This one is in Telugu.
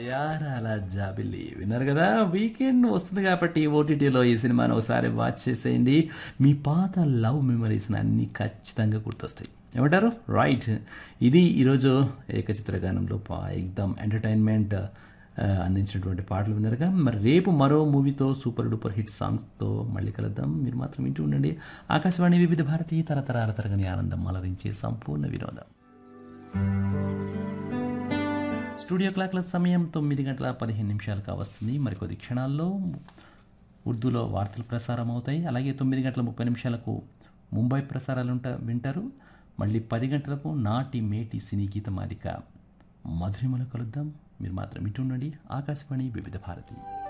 యారాల జాబిల్లి విన్నారు కదా వీకెండ్ వస్తుంది కాబట్టి ఓటీటీలో ఈ సినిమాను ఒకసారి వాచ్ చేసేయండి మీ పాత లవ్ మెమరీస్ అన్ని ఖచ్చితంగా గుర్తొస్తాయి ఏమంటారు రైట్ ఇది ఈరోజు ఏకచిత్ర గానంలో పా- ఎగ్దమ్ ఎంటర్టైన్మెంట్ ఆ, అందించినటువంటి పాటలు విన్నారుగా మరి రేపు మరో మూవీతో సూపర్ డూపర్ హిట్ సాంగ్స్తో మళ్ళీ కలుద్దాం మీరు మాత్రం వింటూ ఉండండి ఆకాశవాణి వివిధ భారతి తరతరాల తరగని ఆనందం అలరించే సంపూర్ణ వినోదం స్టూడియో క్లాక్ల సమయం తొమ్మిది గంటల పదిహేను నిమిషాలుగా వస్తుంది మరికొద్ది క్షణాల్లో ఉర్దూలో వార్తలు ప్రసారం అవుతాయి అలాగే తొమ్మిది గంటల ముప్పై నిమిషాలకు ముంబై ప్రసారాలు ఉంటా వింటారు మళ్ళీ పది గంటలకు నాటి మేటి సినీ గీత మాలిక మధురిమలో కలుద్దాం మీరు మాత్రం ఇటు ఉండండి ఆకాశవాణి వివిధ భారతి